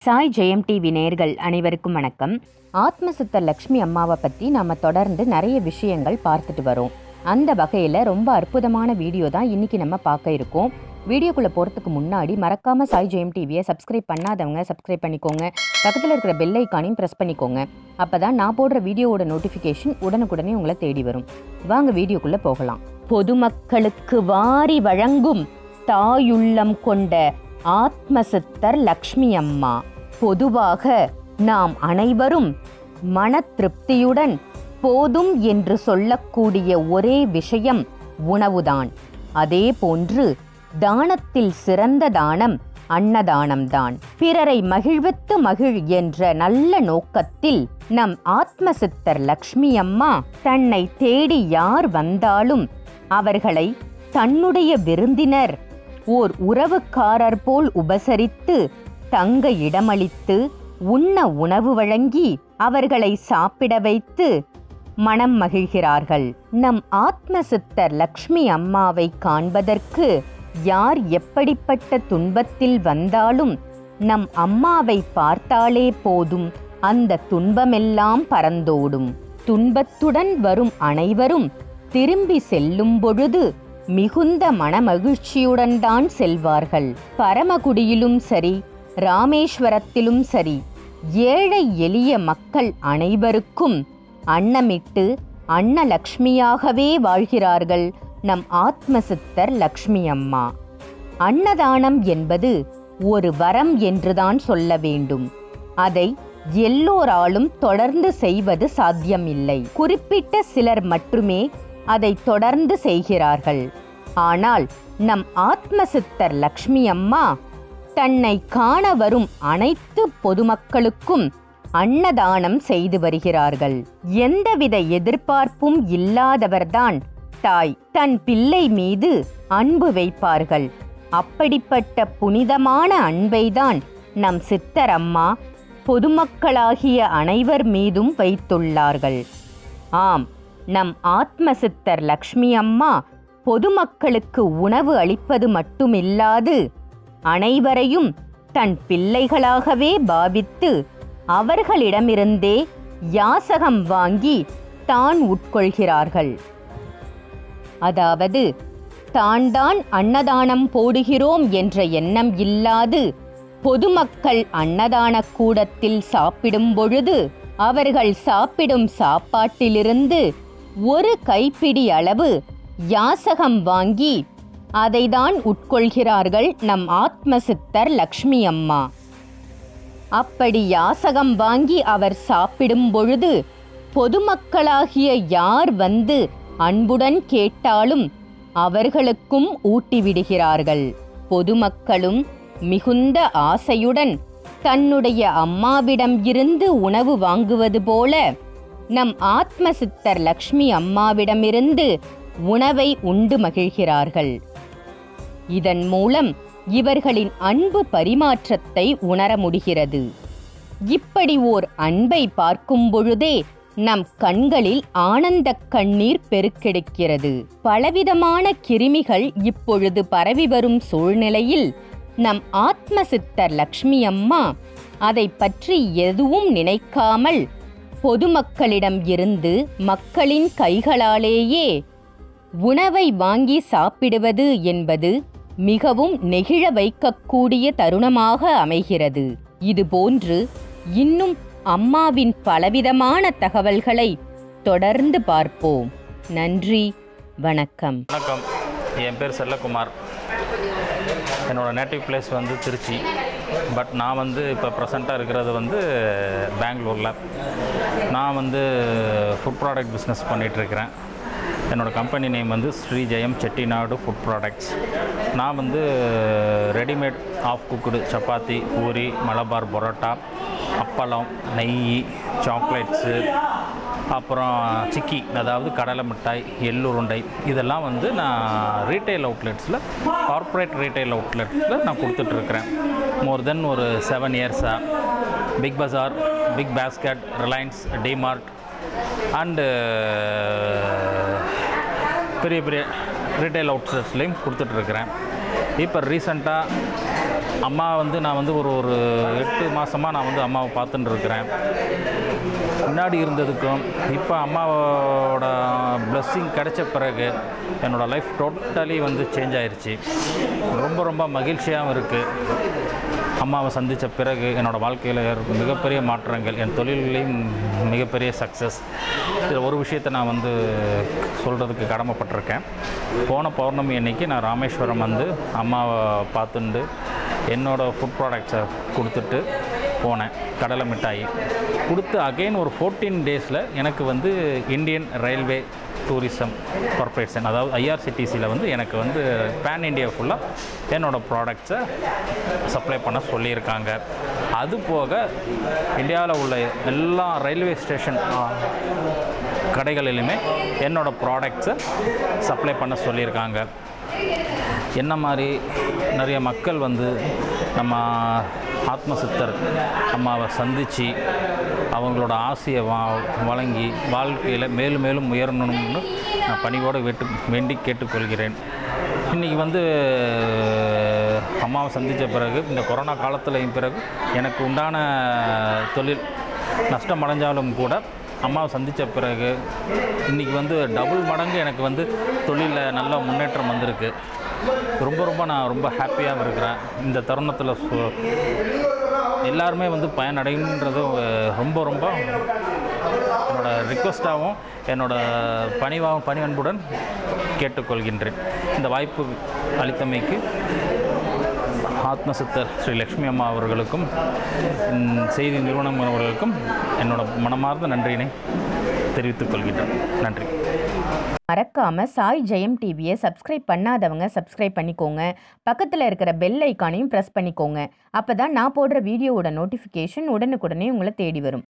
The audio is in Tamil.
சாய் ஜெயம் டிவி நேர்கள் அனைவருக்கும் வணக்கம் ஆத்மசித்தர் லக்ஷ்மி அம்மாவை பற்றி நம்ம தொடர்ந்து நிறைய விஷயங்கள் பார்த்துட்டு வரோம் அந்த வகையில் ரொம்ப அற்புதமான வீடியோ தான் இன்னைக்கு நம்ம பார்க்க இருக்கோம் வீடியோக்குள்ளே போகிறதுக்கு முன்னாடி மறக்காமல் சாய் ஜெயம் டிவியை சப்ஸ்கிரைப் பண்ணாதவங்க சப்ஸ்கிரைப் பண்ணிக்கோங்க பக்கத்தில் இருக்கிற பெல் ஐக்கானையும் ப்ரெஸ் பண்ணிக்கோங்க அப்போ தான் நான் போடுற வீடியோவோட நோட்டிஃபிகேஷன் உடனுக்குடனே உங்களை தேடி வரும் வாங்க வீடியோக்குள்ளே போகலாம் பொதுமக்களுக்கு வாரி வழங்கும் தாயுள்ளம் கொண்ட ஆத்மசித்தர் லக்ஷ்மி அம்மா பொதுவாக நாம் அனைவரும் மன திருப்தியுடன் போதும் என்று சொல்லக்கூடிய ஒரே விஷயம் உணவுதான் அதே போன்று தானத்தில் சிறந்த தானம் அன்னதானம்தான் பிறரை மகிழ்வித்து மகிழ் என்ற நல்ல நோக்கத்தில் நம் ஆத்மசித்தர் லக்ஷ்மி அம்மா தன்னை தேடி யார் வந்தாலும் அவர்களை தன்னுடைய விருந்தினர் ஓர் உறவுக்காரர் போல் உபசரித்து தங்க இடமளித்து உண்ண உணவு வழங்கி அவர்களை சாப்பிட வைத்து மனம் மகிழ்கிறார்கள் நம் ஆத்மசித்தர் லக்ஷ்மி அம்மாவை காண்பதற்கு யார் எப்படிப்பட்ட துன்பத்தில் வந்தாலும் நம் அம்மாவை பார்த்தாலே போதும் அந்த துன்பமெல்லாம் பறந்தோடும் துன்பத்துடன் வரும் அனைவரும் திரும்பி செல்லும் பொழுது மிகுந்த மனமகிழ்ச்சியுடன் தான் செல்வார்கள் பரமகுடியிலும் சரி ராமேஸ்வரத்திலும் சரி ஏழை எளிய மக்கள் அனைவருக்கும் அன்னமிட்டு அன்னலக்ஷ்மியாகவே வாழ்கிறார்கள் நம் ஆத்மசித்தர் லக்ஷ்மி அம்மா அன்னதானம் என்பது ஒரு வரம் என்றுதான் சொல்ல வேண்டும் அதை எல்லோராலும் தொடர்ந்து செய்வது சாத்தியமில்லை குறிப்பிட்ட சிலர் மட்டுமே அதை தொடர்ந்து செய்கிறார்கள் ஆனால் நம் ஆத்மசித்தர் லக்ஷ்மி அம்மா தன்னை காண வரும் அனைத்து பொதுமக்களுக்கும் அன்னதானம் செய்து வருகிறார்கள் எந்தவித எதிர்பார்ப்பும் இல்லாதவர்தான் தாய் தன் பிள்ளை மீது அன்பு வைப்பார்கள் அப்படிப்பட்ட புனிதமான அன்பைதான் நம் சித்தர் அம்மா பொதுமக்களாகிய அனைவர் மீதும் வைத்துள்ளார்கள் ஆம் நம் ஆத்மசித்தர் லக்ஷ்மி அம்மா பொதுமக்களுக்கு உணவு அளிப்பது மட்டுமில்லாது அனைவரையும் தன் பிள்ளைகளாகவே பாவித்து அவர்களிடமிருந்தே யாசகம் வாங்கி தான் உட்கொள்கிறார்கள் அதாவது தான் தான் அன்னதானம் போடுகிறோம் என்ற எண்ணம் இல்லாது பொதுமக்கள் அன்னதான கூடத்தில் சாப்பிடும் பொழுது அவர்கள் சாப்பிடும் சாப்பாட்டிலிருந்து ஒரு கைப்பிடி அளவு யாசகம் வாங்கி அதைதான் உட்கொள்கிறார்கள் நம் ஆத்மசித்தர் லக்ஷ்மி அம்மா அப்படி யாசகம் வாங்கி அவர் சாப்பிடும் பொழுது பொதுமக்களாகிய யார் வந்து அன்புடன் கேட்டாலும் அவர்களுக்கும் ஊட்டிவிடுகிறார்கள் பொதுமக்களும் மிகுந்த ஆசையுடன் தன்னுடைய அம்மாவிடம் இருந்து உணவு வாங்குவது போல நம் ஆத்மசித்தர் லக்ஷ்மி அம்மாவிடமிருந்து உணவை உண்டு மகிழ்கிறார்கள் இதன் மூலம் இவர்களின் அன்பு பரிமாற்றத்தை உணர முடிகிறது இப்படி ஓர் அன்பை பார்க்கும் பொழுதே நம் கண்களில் ஆனந்த கண்ணீர் பெருக்கெடுக்கிறது பலவிதமான கிருமிகள் இப்பொழுது பரவி வரும் சூழ்நிலையில் நம் ஆத்மசித்தர் லக்ஷ்மி அம்மா அதை பற்றி எதுவும் நினைக்காமல் பொதுமக்களிடம் இருந்து மக்களின் கைகளாலேயே உணவை வாங்கி சாப்பிடுவது என்பது மிகவும் நெகிழ வைக்கக்கூடிய தருணமாக அமைகிறது இதுபோன்று இன்னும் அம்மாவின் பலவிதமான தகவல்களை தொடர்ந்து பார்ப்போம் நன்றி வணக்கம் வணக்கம் என் பேர் செல்லகுமார் என்னோடய நேட்டிவ் பிளேஸ் வந்து திருச்சி பட் நான் வந்து இப்போ ப்ரெசண்ட்டாக இருக்கிறது வந்து பெங்களூரில் நான் வந்து ஃபுட் ப்ராடக்ட் பிஸ்னஸ் பண்ணிகிட்ருக்கிறேன் என்னோடய கம்பெனி நேம் வந்து ஸ்ரீ ஜெயம் செட்டிநாடு ஃபுட் ப்ராடக்ட்ஸ் நான் வந்து readymade half cooked chapati poori Malabar parotta appalam நெய் சாக்லேட்ஸு அப்புறம் சிக்கி அதாவது கடலை மிட்டாய் எள்ளுருண்டை இதெல்லாம் வந்து நான் ரீட்டைல் அவுட்லெட்ஸில் கார்ப்பரேட் ரீட்டைல் அவுட்லெட்ஸில் நான் கொடுத்துட்ருக்குறேன் மோர் தென் ஒரு செவன் இயர்ஸாக Big Bazaar Big Basket Reliance DMart and பெரிய பெரிய ரீட்டைல் அவுட்லெட்ஸ்லேயும் கொடுத்துட்ருக்குறேன் இப்போ ரீசண்டாக அம்மா வந்து நான் வந்து ஒரு ஒரு எட்டு மாதமாக நான் வந்து அம்மாவை பார்த்துட்டு இருக்கிறேன் முன்னாடி இருந்ததுக்கும் இப்போ அம்மாவோட blessing கிடைச்ச பிறகு என்னோடய லைஃப் டோட்டலி வந்து சேஞ்ச் ஆயிருச்சு ரொம்ப ரொம்ப மகிழ்ச்சியாகவும் இருக்குது அம்மாவை சந்தித்த பிறகு என்னோடய வாழ்க்கையில் மிகப்பெரிய மாற்றங்கள் என் தொழில்லையும் மிகப்பெரிய சக்ஸஸ் இதில் ஒரு விஷயத்தை நான் வந்து சொல்கிறதுக்கு கடமைப்பட்டிருக்கேன் போன பௌர்ணமி அன்னைக்கு நான் ராமேஸ்வரம் வந்து அம்மாவை பார்த்துண்டு என்னோடய ஃபுட் ப்ராடக்ட்ஸை கொடுத்துட்டு போனேன் கடலை மிட்டாய் கொடுத்து அகைன் ஒரு ஃபோர்டீன் டேஸில் எனக்கு வந்து இந்தியன் ரயில்வே டூரிசம் கார்ப்பரேஷன் அதாவது ஐஆர்சிடிசியில் வந்து எனக்கு வந்து பேன் இண்டியா ஃபுல்லாக என்னோடய ப்ராடக்ட்ஸை சப்ளை பண்ண சொல்லியிருக்காங்க அது போக இந்தியாவில் உள்ள எல்லா ரயில்வே ஸ்டேஷன் கடைகளிலுமே என்னோடய ப்ராடக்ட்ஸை சப்ளை பண்ண சொல்லியிருக்காங்க என்ன மாதிரி நிறைய மக்கள் வந்து நம்ம ஆத்மசித்தர் அம்மாவை சந்தித்து அவங்களோட ஆசையை வா வழங்கி வாழ்க்கையில் மேலும் மேலும் உயரணும்னு நான் பணிவோடு வேட்டு வேண்டி கேட்டுக்கொள்கிறேன் இன்றைக்கி வந்து அம்மாவை சந்தித்த பிறகு இந்த கொரோனா காலத்துலையும் பிறகு எனக்கு உண்டான தொழில் நஷ்டம் அடைஞ்சாலும் கூட அம்மாவை சந்தித்த பிறகு இன்றைக்கி வந்து டபுள் மடங்கு எனக்கு வந்து தொழிலில் நல்ல முன்னேற்றம் வந்திருக்கு ரொம்ப ரொம்ப நான் ரொம்ப ஹாப்பியாக இருக்கிறேன் இந்த தருணத்தில் சு- எல்லாருமே வந்து பயனடைன்றது ரொம்ப ரொம்ப என்னோட ரிக்வஸ்ட்டாகவும் என்னோட பணிவாகவும் பணிவன்புடன் கேட்டுக்கொள்கின்றேன் இந்த வாய்ப்பு அளித்தமைக்கு ஆத்மசித்தர் ஸ்ரீ லக்ஷ்மி அம்மா அவர்களுக்கும் ம், செய்தி நிறுவனம் அவர்களுக்கும் என்னோட மனமார்ந்த நன்றியினை தெரிவித்துக் கொள்கின்றேன் நன்றி மறக்காம சாய் ஜெயம் டிவியை சப்ஸ்கிரைப் பண்ணாதவங்க சப்ஸ்கிரைப் பண்ணிக்கோங்க பக்கத்தில் இருக்கிற பெல் ஐக்கானையும் ப்ரெஸ் பண்ணிக்கோங்க அப்பதான் நான் போடுற வீடியோவோட நோட்டிஃபிகேஷன் உடனுக்குடனே உங்களை தேடி வரும்